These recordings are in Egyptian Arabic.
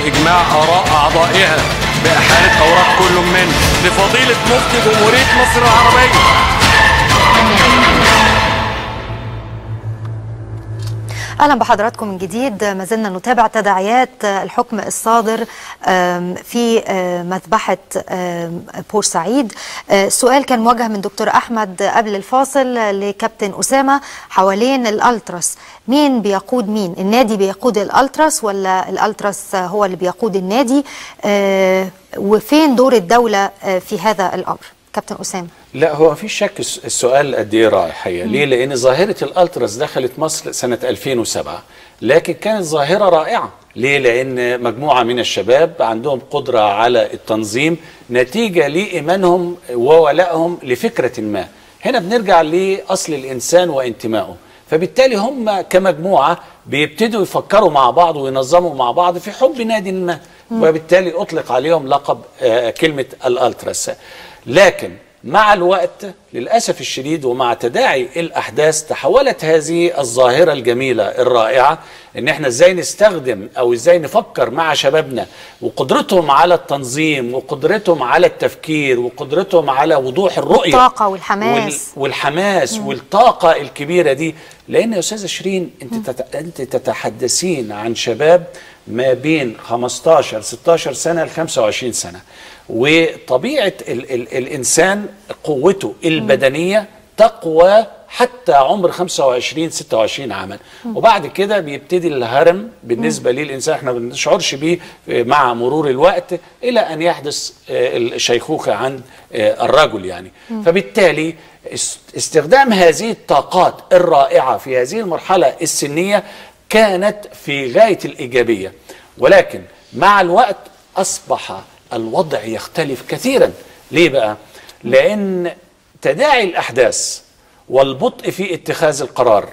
إجماع آراء أعضائها بإحالة أوراق كل من لفضيلة مفتي جمهورية مصر العربية اهلا بحضراتكم من جديد ما زلنا نتابع تداعيات الحكم الصادر في مذبحه بورسعيد السؤال كان موجه من دكتور احمد قبل الفاصل لكابتن اسامه حوالين الالتراس مين بيقود مين النادي بيقود الالتراس ولا الالتراس هو اللي بيقود النادي وفين دور الدوله في هذا الامر كابتن اسامه لا هو في شك السؤال قد ايه رائع الحقيقه ليه لان ظاهره الالتراس دخلت مصر سنه 2007 لكن كانت ظاهره رائعه ليه لان مجموعه من الشباب عندهم قدره على التنظيم نتيجه لايمانهم وولائهم لفكره ما هنا بنرجع لاصل الانسان وانتمائه فبالتالي هم كمجموعه بيبتدوا يفكروا مع بعض وينظموا مع بعض في حب نادي ما وبالتالي اطلق عليهم لقب آه كلمه الالتراس لكن مع الوقت للأسف الشديد ومع تداعي الأحداث تحولت هذه الظاهرة الجميلة الرائعة إن إحنا إزاي نستخدم أو إزاي نفكر مع شبابنا وقدرتهم على التنظيم وقدرتهم على التفكير وقدرتهم على وضوح الرؤية الطاقة والحماس وال والحماس مم. والطاقة الكبيرة دي لأن يا أستاذة شيرين أنت, تت... أنت تتحدثين عن شباب ما بين 15 16 سنة ل 25 سنة وطبيعه ال ال الانسان قوته البدنيه تقوى حتى عمر 25 26 عاما وبعد كده بيبتدي الهرم بالنسبه للانسان احنا ما بنشعرش بيه مع مرور الوقت الى ان يحدث الشيخوخه عند الرجل يعني فبالتالي استخدام هذه الطاقات الرائعه في هذه المرحله السنيه كانت في غايه الايجابيه ولكن مع الوقت اصبح الوضع يختلف كثيرا ليه بقى لان تداعي الاحداث والبطء في اتخاذ القرار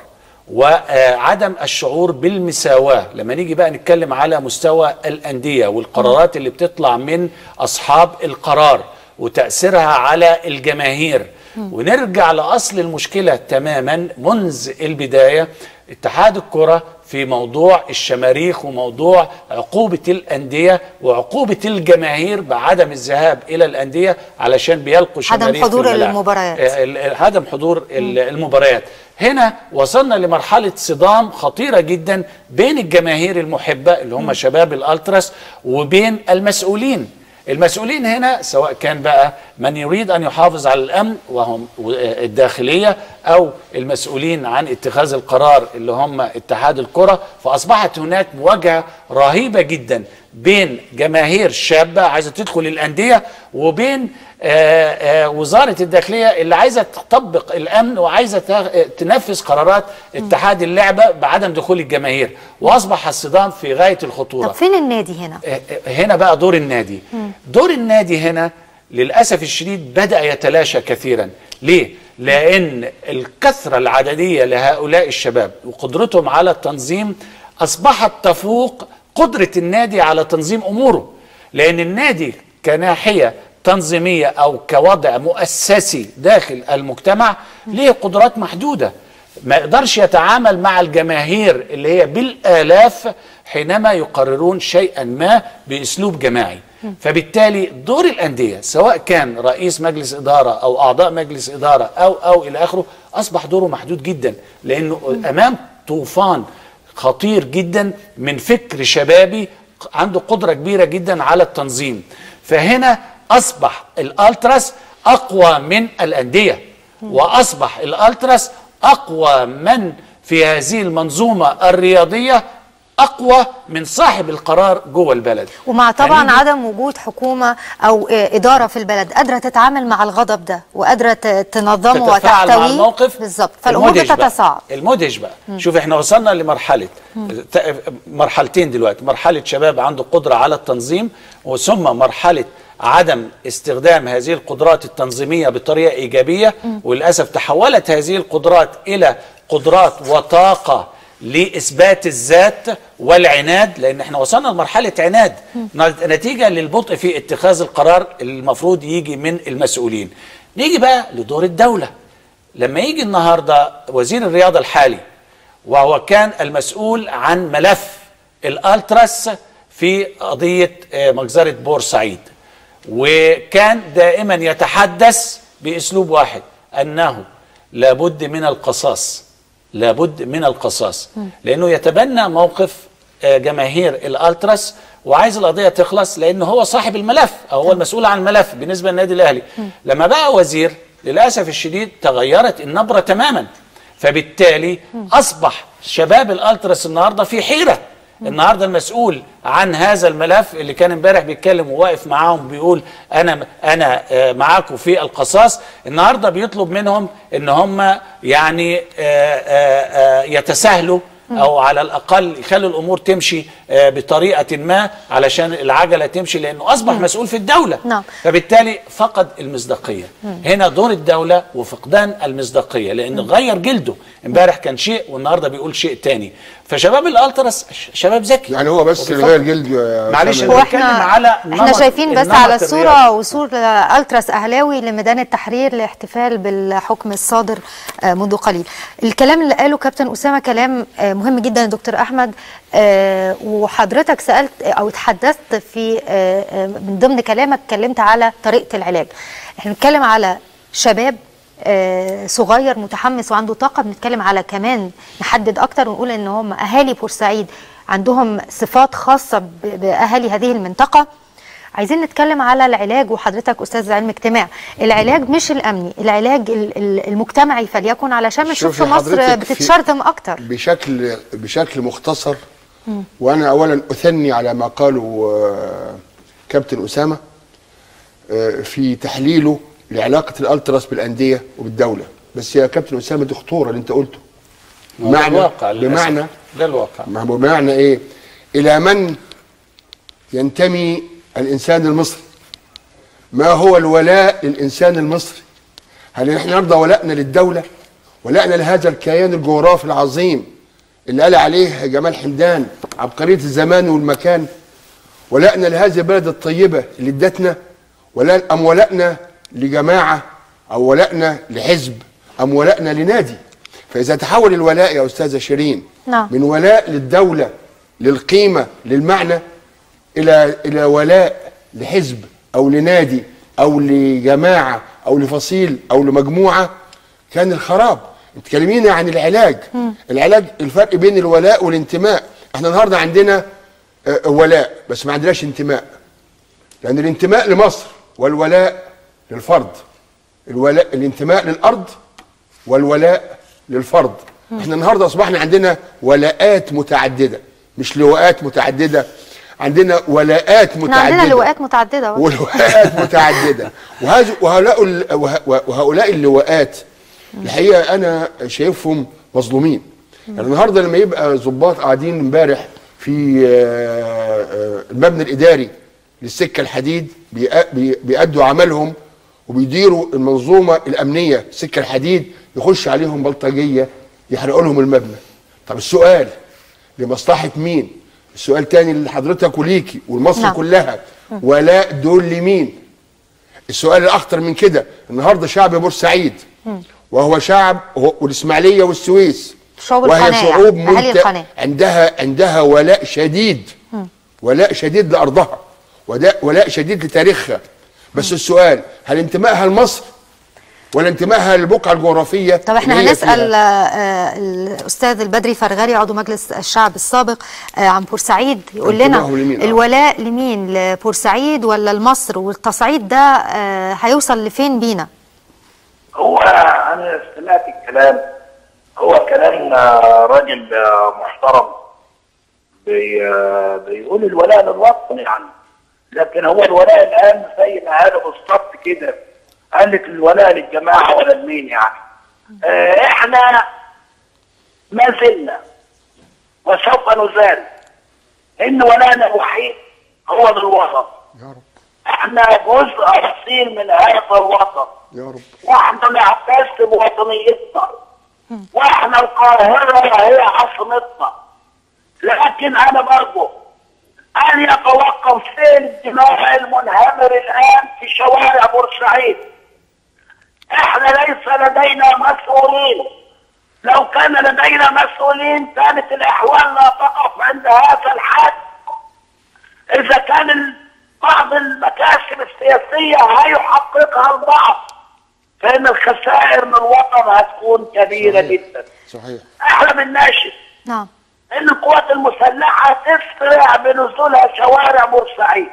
وعدم الشعور بالمساواة لما نيجي بقى نتكلم على مستوى الأندية والقرارات اللي بتطلع من أصحاب القرار وتأثيرها على الجماهير ونرجع لأصل المشكلة تماما منذ البداية اتحاد الكرة في موضوع الشماريخ وموضوع عقوبة الأندية وعقوبة الجماهير بعدم الذهاب إلى الأندية علشان بيلقوا شماريخ عدم حضور المباريات عدم حضور المباريات هنا وصلنا لمرحلة صدام خطيرة جدا بين الجماهير المحبة اللي هم شباب الألتراس وبين المسؤولين المسؤولين هنا سواء كان بقى من يريد ان يحافظ على الامن وهم الداخليه او المسؤولين عن اتخاذ القرار اللي هم اتحاد الكره فاصبحت هناك مواجهه رهيبه جدا بين جماهير شابه عايزه تدخل الانديه وبين آآ آآ وزاره الداخليه اللي عايزه تطبق الامن وعايزه تنفذ قرارات اتحاد اللعبه بعدم دخول الجماهير واصبح الصدام في غايه الخطوره طب فين النادي هنا هنا بقى دور النادي م. دور النادي هنا للاسف الشديد بدا يتلاشى كثيرا ليه لان الكثره العدديه لهؤلاء الشباب وقدرتهم على التنظيم اصبحت تفوق قدره النادي على تنظيم اموره لان النادي كناحيه تنظيميه او كوضع مؤسسي داخل المجتمع ليه قدرات محدوده ما يقدرش يتعامل مع الجماهير اللي هي بالالاف حينما يقررون شيئا ما باسلوب جماعي فبالتالي دور الانديه سواء كان رئيس مجلس اداره او اعضاء مجلس اداره او او الى اخره اصبح دوره محدود جدا لانه امام طوفان خطير جدا من فكر شبابي عنده قدره كبيره جدا على التنظيم فهنا اصبح الالتراس اقوى من الانديه واصبح الالتراس اقوى من في هذه المنظومه الرياضيه اقوى من صاحب القرار جوه البلد ومع طبعا عدم وجود حكومه او اداره في البلد قادره تتعامل مع الغضب ده وقادره تنظمه وتحتويه مع الموقف بالظبط فالامور بتتصاعد المدهش بقى مم. شوف احنا وصلنا لمرحله مم. مرحلتين دلوقتي مرحله شباب عنده قدره على التنظيم وثم مرحله عدم استخدام هذه القدرات التنظيميه بطريقه ايجابيه م. وللاسف تحولت هذه القدرات الى قدرات وطاقه لاثبات الذات والعناد لان احنا وصلنا لمرحله عناد م. نتيجه للبطء في اتخاذ القرار اللي المفروض يجي من المسؤولين نيجي بقى لدور الدوله لما يجي النهارده وزير الرياضه الحالي وهو كان المسؤول عن ملف الالتراس في في قضيه آه، مجزره بورسعيد وكان دائما يتحدث باسلوب واحد انه لابد من القصاص لابد من القصاص لانه يتبنى موقف آه، جماهير الالتراس وعايز القضيه تخلص لان هو صاحب الملف او هو المسؤول عن الملف بالنسبه للنادي الاهلي لما بقى وزير للاسف الشديد تغيرت النبره تماما فبالتالي اصبح شباب الالتراس النهارده في حيره النهارده المسؤول عن هذا الملف اللي كان امبارح بيتكلم وواقف معاهم بيقول انا انا آه، معاكم في القصاص النهارده بيطلب منهم ان هم يعني آه، آه، آه، يتساهلوا او على الاقل يخلوا الامور تمشي آه، بطريقه ما علشان العجله تمشي لانه اصبح مسؤول في الدوله نعم. فبالتالي فقد المصداقيه هنا دور الدوله وفقدان المصداقيه لان غير جلده امبارح كان شيء والنهارده بيقول شيء تاني فشباب الالتراس ش- شباب ذكي يعني هو بس اللي غير جلده يا معلش أسامة. هو بنتكلم احنا على احنا نمط- شايفين بس النمط على الرياضي. الصوره وصول آه، التراس اهلاوي لميدان التحرير لاحتفال بالحكم الصادر آه، منذ قليل الكلام اللي قاله كابتن اسامه كلام آه، مهم جدا يا دكتور احمد آه، وحضرتك سالت او اتحدثت في آه، آه، من ضمن كلامك اتكلمت على طريقه العلاج احنا بنتكلم على شباب آه، صغير متحمس وعنده طاقه بنتكلم على كمان نحدد اكتر ونقول ان هم اهالي بورسعيد عندهم صفات خاصه ب- باهالي هذه المنطقه عايزين نتكلم على العلاج وحضرتك استاذ علم اجتماع العلاج مش الامني العلاج ال- ال- المجتمعي فليكن علشان ما شوفي نشوفش مصر حضرتك في- بتتشرذم اكتر بشكل بشكل مختصر وانا اولا اثني على ما قاله آه، كابتن اسامه آه، في تحليله لعلاقه الالتراس بالانديه وبالدوله بس يا كابتن اسامه دي خطوره اللي انت قلته ده بمعنى الواقع للأسف. بمعنى ده الواقع ما هو بمعنى ايه الى من ينتمي الانسان المصري ما هو الولاء للانسان المصري هل احنا نرضى ولائنا للدوله ولائنا لهذا الكيان الجغرافي العظيم اللي قال عليه جمال حمدان عبقريه الزمان والمكان ولائنا لهذه البلد الطيبه اللي ادتنا ولا ام ولائنا لجماعه او ولائنا لحزب ام ولائنا لنادي فاذا تحول الولاء يا استاذه شيرين نعم. من ولاء للدوله للقيمه للمعنى الى الى ولاء لحزب او لنادي او لجماعه او لفصيل او لمجموعه كان الخراب انت تكلمينا عن العلاج العلاج الفرق بين الولاء والانتماء احنا النهارده عندنا آه، ولاء بس ما عندناش انتماء لان الانتماء لمصر والولاء للفرد الولاء الانتماء للارض والولاء للفرد احنا النهارده اصبحنا عندنا ولاءات متعدده مش لواءات متعدده عندنا ولاءات احنا متعدده عندنا لواءات متعدده أهو. ولواءات متعدده وهذا وهؤلاء ال- وه- وهؤلاء اللواءات الحقيقه انا شايفهم مظلومين يعني النهارده لما يبقى ضباط قاعدين امبارح في آه، آه، المبنى الاداري للسكه الحديد بيأ- بي- بيأدوا عملهم وبيديروا المنظومه الامنيه سكه الحديد يخش عليهم بلطجيه يحرقوا لهم المبنى طب السؤال لمصلحه مين السؤال تاني لحضرتك وليكي والمصر نعم. كلها ولاء دول لمين السؤال الاخطر من كده النهارده شعب بورسعيد وهو شعب هو- والاسماعيليه والسويس شعوب وهي القناة شعوب يعني، أهالي ملت- القناة. عندها عندها ولاء شديد ولاء شديد لارضها ولاء ولاء شديد لتاريخها بس السؤال هل انتمائها لمصر ولا انتمائها للبقعه الجغرافيه طب احنا اللي هي هنسال فيها؟ آه، الاستاذ البدري فرغالي عضو مجلس الشعب السابق آه، عن بورسعيد يقول لنا انتباهه لمين؟ آه. الولاء لمين لبورسعيد ولا لمصر والتصعيد ده آه، هيوصل لفين بينا هو انا سمعت الكلام هو كلام آه، راجل آه، محترم بي آه، بيقول الولاء للوطن يعني لكن هو الولاء الان زي ما قالوا بالظبط كده قالت الولاء للجماعه ولا لمين يعني آه، احنا ما زلنا وسوف نزال ان ولاءنا الوحيد هو للوطن يا رب احنا جزء اصيل من هذا الوطن يا رب واحنا نعتز بوطنيتنا واحنا القاهرة هي عاصمتنا لكن انا برضو ان يتوقف فين الدماء المنهمر الان في شوارع بورسعيد احنا ليس لدينا مسؤولين لو كان لدينا مسؤولين كانت الاحوال لا تقف عند هذا الحد اذا كان ال- بعض المكاسب السياسيه هيحققها البعض فان الخسائر للوطن هتكون كبيره صحيح. جدا صحيح احنا بنناشد نعم ان القوات المسلحه تسرع بنزولها شوارع بورسعيد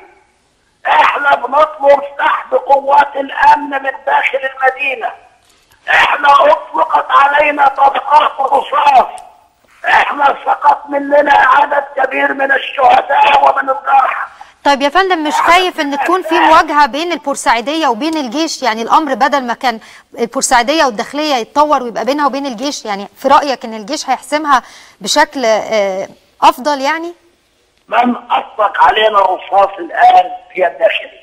احنا بنطلب سحب قوات الامن من داخل المدينه احنا اطلقت علينا طبقات رصاص احنا سقط مننا عدد كبير من الشهداء ومن الجرحى طيب يا فندم مش خايف ان تكون في مواجهه بين البورسعيديه وبين الجيش يعني الامر بدل ما كان البورسعيديه والداخليه يتطور ويبقى بينها وبين الجيش يعني في رايك ان الجيش هيحسمها بشكل آه، افضل يعني من اطلق علينا الرصاص الان هي الداخليه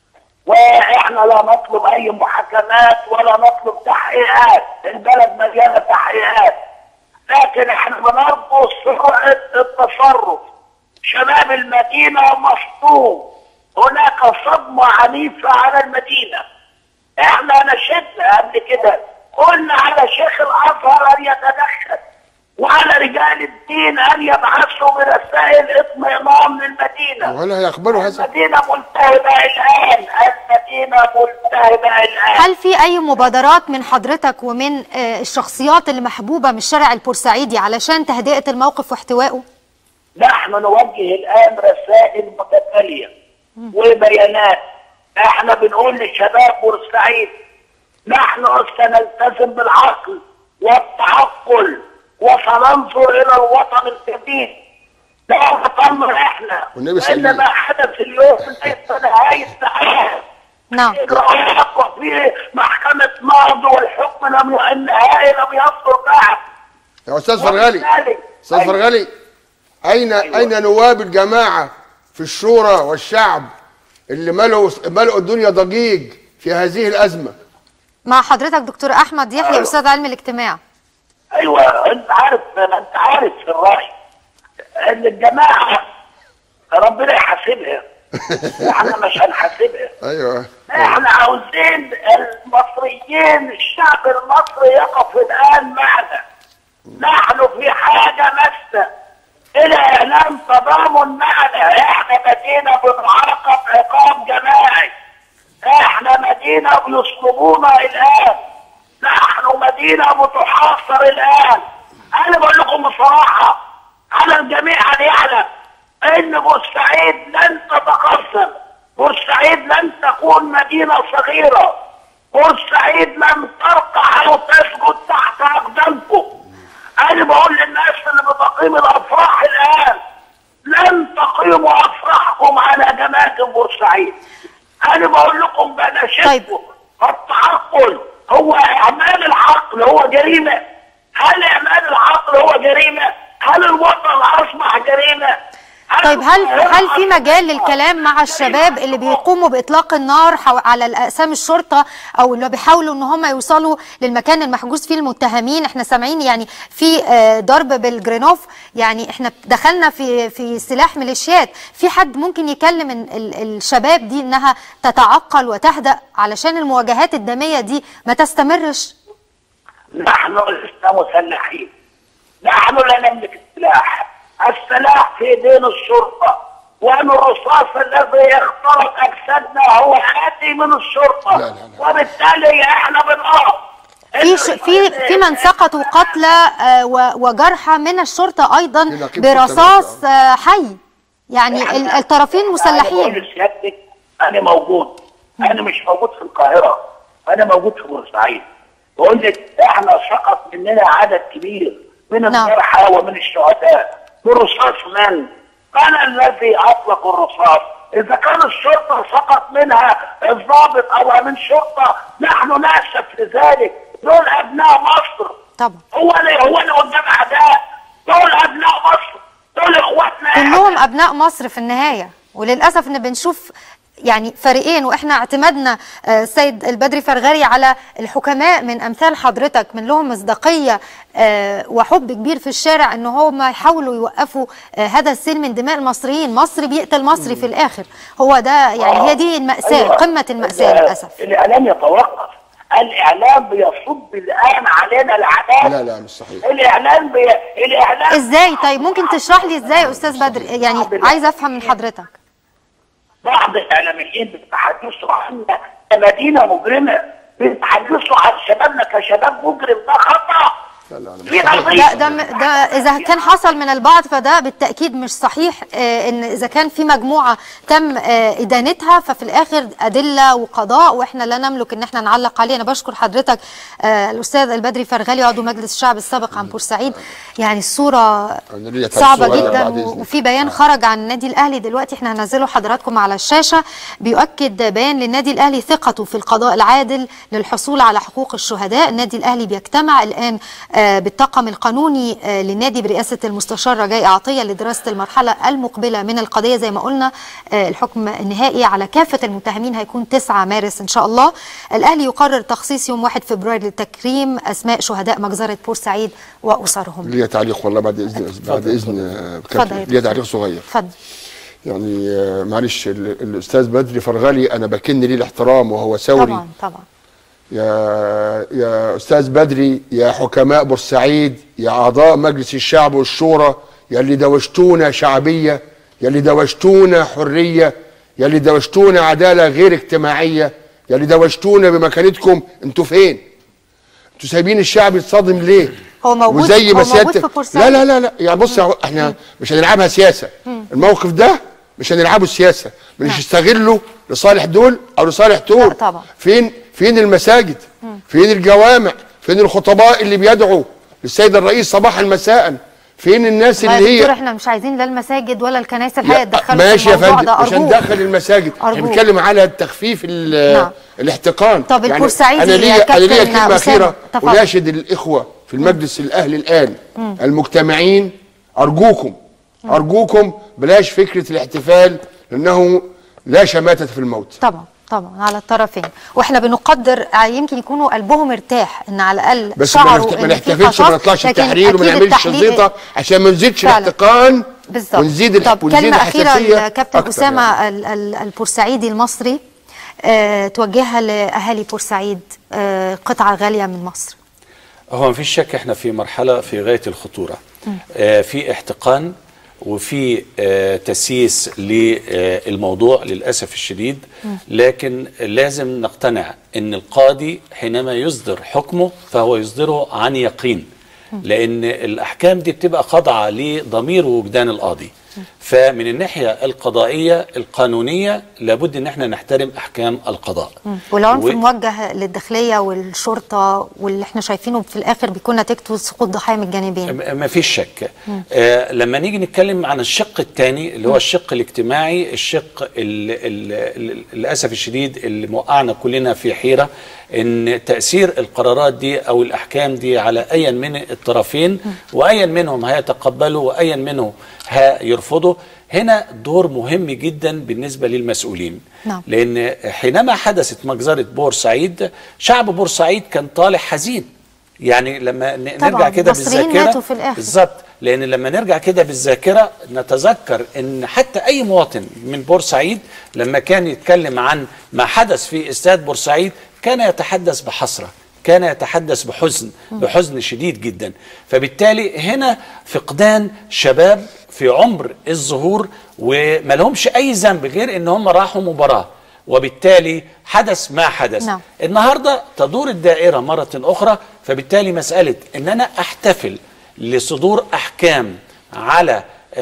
واحنا لا نطلب اي محاكمات ولا نطلب تحقيقات البلد مليانه تحقيقات لكن احنا بنرجو سرعه التصرف شباب المدينه مصدوم هناك صدمه عنيفه على المدينه احنا نشدنا قبل كده قلنا على شيخ الازهر ان يتدخل وعلى رجال الدين ان يبعثوا برسائل اطمئنان للمدينه ولا هيقبلوا هذا المدينه ملتهبه الان المدينه ملتهبه الان هل في اي مبادرات من حضرتك ومن آه، الشخصيات اللي محبوبه من الشارع البورسعيدي علشان تهدئه الموقف واحتوائه نحن نوجه الان رسائل متتاليه وبيانات احنا بنقول لشباب بورسعيد نحن سنلتزم بالعقل والتعقل وسننظر الى الوطن الجديد لا وطننا احنا والنبي صلى الله وان ما حدث اليوم ليس نهايه الحياه نعم اجراءات وفي محكمه نقض والحكم لم النهائي لم يصدر بعد يا استاذ فرغالي وبالتالي- استاذ أيوة. فرغالي اين اين نواب الجماعه في الشورى والشعب اللي ملوا ملؤوا الدنيا ضجيج في هذه الازمه مع حضرتك دكتور احمد يحيى أيوة. استاذ علم الاجتماع ايوه انت عارف ما انت عارف في الراي ان الجماعه ربنا يحاسبها واحنا مش هنحاسبها ايوه احنا عاوزين المصريين الشعب المصري يقف الان معنا نحن في حاجه ماسه الى اعلان تضامن معنا احنا مدينه بنعاقب عقاب جماعي احنا مدينه بيصلبونا الان نحن مدينه بتحاصر الان انا بقول لكم بصراحه على الجميع ان يعلم ان بورسعيد لن تتقسم بورسعيد لن تكون مدينه صغيره بورسعيد لن ترقع او تسجد تحت اقدامكم انا بقول للناس اللي بتقيم الافراح الان لن تقيموا افراحكم على جماعه بورسعيد انا بقول لكم بناشدكم طيب. التعقل هو اعمال العقل هو جريمه هل اعمال العقل هو جريمه هل الوطن اصبح جريمه طيب هل هل في مجال للكلام مع الشباب اللي بيقوموا باطلاق النار حو- على الاقسام الشرطه او اللي بيحاولوا ان هم يوصلوا للمكان المحجوز فيه المتهمين احنا سامعين يعني في آه، ضرب بالجرينوف يعني احنا دخلنا في في سلاح ميليشيات في حد ممكن يكلم ال- ال- الشباب دي انها تتعقل وتهدأ علشان المواجهات الدميه دي ما تستمرش نحن لسنا مسلحين نحن لا نملك السلاح السلاح في ايدين الشرطه وان الرصاص الذي يخترق اجسادنا هو اتي من الشرطه لا، لا، لا. وبالتالي احنا بنقف في ش... في في من سقطوا قتلى آه، و- وجرحى من الشرطه ايضا في نقيب برصاص آه، حي يعني إحنا- ال- الطرفين أنا مسلحين بقول لسيادتك انا موجود انا مش موجود في القاهره انا موجود في بورسعيد بقول لك احنا سقط مننا عدد كبير من نعم. الجرحى ومن الشهداء برصاص من؟ انا الذي اطلق الرصاص اذا كان الشرطه سقط منها الضابط او امين شرطه نحن ناسف لذلك دول ابناء مصر طبعا هو اللي هو اللي قدام اعداء دول ابناء مصر دول اخواتنا كلهم ابناء مصر في النهايه وللاسف ان بنشوف يعني فريقين واحنا اعتمدنا آه، السيد البدري فرغري على الحكماء من امثال حضرتك من لهم مصداقيه آه، وحب كبير في الشارع ان هم يحاولوا يوقفوا آه، هذا السيل من دماء المصريين مصر بيقتل مصري في الاخر هو ده يعني هي دي الماساه أيوة. قمه الماساه ال- للاسف الاعلام يتوقف الاعلام بيصب الان علينا العذاب لا لا مش صحيح الاعلام بي... الاعلام ازاي طيب ممكن تشرح لي ازاي يا استاذ بدر يعني عايزه افهم من حضرتك بعض الاعلاميين بيتحدثوا عنها كمدينه مجرمه بيتحدثوا عن شبابنا كشباب مجرم ده خطا لا لا أنا مش في صحيح. قضية. لا ده م- ده اذا كان حصل من البعض فده بالتاكيد مش صحيح آه، ان اذا كان في مجموعه تم آه، ادانتها ففي الاخر ادله وقضاء واحنا لا نملك ان احنا نعلق عليه انا بشكر حضرتك آه، الاستاذ البدري فرغلي عضو مجلس الشعب السابق عن بورسعيد يعني الصوره أنا ليا صعبه تعليق صغير جدا بعد إذنك. وفي بيان خرج عن النادي الاهلي دلوقتي احنا هنزله لحضراتكم على الشاشه بيؤكد بيان للنادي الاهلي ثقته في القضاء العادل للحصول على حقوق الشهداء النادي الاهلي بيجتمع الان آه، بالطاقم القانوني آه، للنادي برئاسه المستشار رجاء عطيه لدراسه المرحله المقبله من القضيه زي ما قلنا آه، الحكم النهائي على كافه المتهمين هيكون 9 مارس ان شاء الله الاهلي يقرر تخصيص يوم 1 فبراير لتكريم اسماء شهداء مجزره بورسعيد واسرهم ليا تعليق والله بعد اذن بعد اذن آه، اتفضل يا كابتن دكتور. ليا تعليق صغير اتفضل يعني آه، معلش ال- الاستاذ بدري فرغلي انا بكن ليه الاحترام وهو ثوري طبعا طبعا يا يا استاذ بدري يا حكماء بورسعيد يا اعضاء مجلس الشعب والشورى يا اللي دوشتونا شعبيه يا اللي دوشتونا حريه يا اللي دوشتونا عداله غير اجتماعيه يا اللي دوشتونا بمكانتكم انتوا فين؟ انتوا سايبين الشعب يتصادم ليه؟ هو موجود- وزي هو ما موجود سيادة- في بورسعيد. لا لا لا لا يعني بص يا- احنا مش هنلعبها سياسه الموقف ده مش هنلعبه سياسه مش نعم. يستغلوا لصالح دول او لصالح دول لا طبعا. فين فين المساجد فين الجوامع فين الخطباء اللي بيدعوا للسيد الرئيس صباحا مساء فين الناس والله اللي يا دكتور هي احنا مش عايزين لا المساجد ولا الكنائس الحقيقه يا- تدخلوا ماشي يا في الموضوع فندم ده مش أرجوك. هندخل المساجد احنا أرجوك. بنتكلم على التخفيف ال- نعم. الاحتقان طب البورسعيدي انا يا ليا انا كابتن ليا كلمه أسامة، اخيره تفضل. اناشد الاخوه في المجلس الاهلي الان المجتمعين ارجوكم ارجوكم بلاش فكره الاحتفال لانه لا شماته في الموت طبعا طبعا على الطرفين واحنا بنقدر آه، يمكن يكونوا قلبهم ارتاح ان على الاقل بس ما شعروا نحت- ما إن في نحتفلش وما قصاص، نطلعش لكن التحرير وما أكيد نعملش التحرير- شظيطه عشان ما نزيدش فعلا. الاحتقان بالظبط ونزيد الح- طب ونزيد كلمه اخيره الحساسيه لكابتن أكتر اسامه يعني. ال- ال- البورسعيدي المصري آه توجهها لاهالي بورسعيد آه قطعه غاليه من مصر هو مفيش شك احنا في مرحله في غايه الخطوره آه في احتقان وفي آه تسييس للموضوع للاسف الشديد لكن لازم نقتنع ان القاضي حينما يصدر حكمه فهو يصدره عن يقين لان الاحكام دي بتبقى خاضعه لضمير ووجدان القاضي فمن الناحيه القضائيه القانونيه لابد ان احنا نحترم احكام القضاء والعنف و- موجه للداخليه والشرطه واللي احنا شايفينه في الاخر بيكون نتيجته سقوط ضحايا من الجانبين ما فيش شك آه لما نيجي نتكلم عن الشق الثاني اللي هو الشق الاجتماعي الشق ال- ال- ال- للاسف الشديد اللي موقعنا كلنا في حيره ان تاثير القرارات دي او الاحكام دي على ايا من الطرفين وايا منهم هيتقبلوا وايا منهم هيرفضوا هنا دور مهم جدا بالنسبه للمسؤولين نعم. لان حينما حدثت مجزره بورسعيد شعب بورسعيد كان طالع حزين يعني لما ن- طبعاً، نرجع كده المصريين بالذاكره ماتوا في الآخر. بالظبط لان لما نرجع كده بالذاكره نتذكر ان حتى اي مواطن من بورسعيد لما كان يتكلم عن ما حدث في استاد بورسعيد كان يتحدث بحسره كان يتحدث بحزن بحزن شديد جدا فبالتالي هنا فقدان شباب في عمر الظهور وما لهمش اي ذنب غير ان هم راحوا مباراه وبالتالي حدث ما حدث نعم. النهارده تدور الدائره مره اخرى فبالتالي مساله ان انا احتفل لصدور احكام على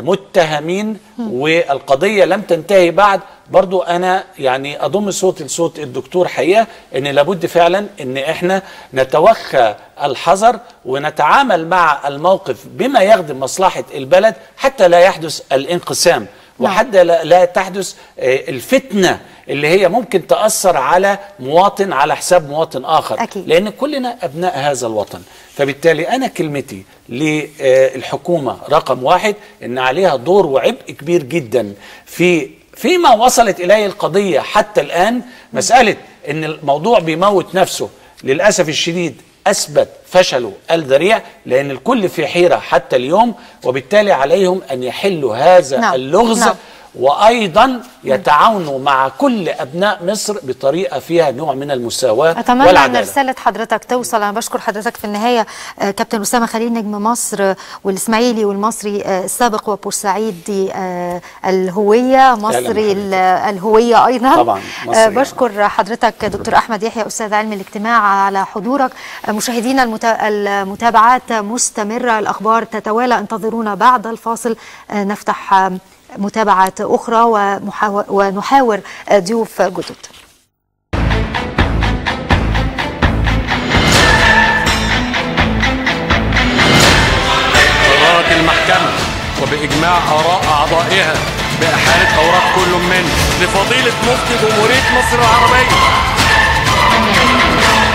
متهمين والقضيه لم تنتهي بعد برضو انا يعني اضم صوتي لصوت الدكتور حقيقه ان لابد فعلا ان احنا نتوخى الحذر ونتعامل مع الموقف بما يخدم مصلحه البلد حتى لا يحدث الانقسام وحتى لا, لا تحدث آه، الفتنه اللي هي ممكن تاثر على مواطن على حساب مواطن اخر أكيد. لان كلنا ابناء هذا الوطن فبالتالي انا كلمتي للحكومه رقم واحد ان عليها دور وعبء كبير جدا في فيما وصلت اليه القضيه حتى الان مساله ان الموضوع بيموت نفسه للاسف الشديد اثبت فشله الذريع لان الكل في حيره حتى اليوم وبالتالي عليهم ان يحلوا هذا نعم، اللغز نعم. وايضا يتعاونوا مع كل ابناء مصر بطريقه فيها نوع من المساواه اتمنى ان والعداله رساله حضرتك توصل انا بشكر حضرتك في النهايه آه، كابتن اسامه خليل نجم مصر آه، والاسماعيلي والمصري آه، السابق وبورسعيدي آه، الهويه مصري حبيبي. ال- الهويه ايضا طبعاً، مصري آه، يعني. بشكر حضرتك دكتور احمد يحيى استاذ علم الاجتماع على حضورك آه، مشاهدينا المتا- المتابعات مستمره الاخبار تتوالى انتظرونا بعد الفاصل آه، نفتح آه، متابعات اخرى ومحاو- ونحاور آه، ضيوف جدد قررت المحكمة وبإجماع آراء أعضائها بإحالة أوراق كل من لفضيلة مفتي جمهورية مصر العربية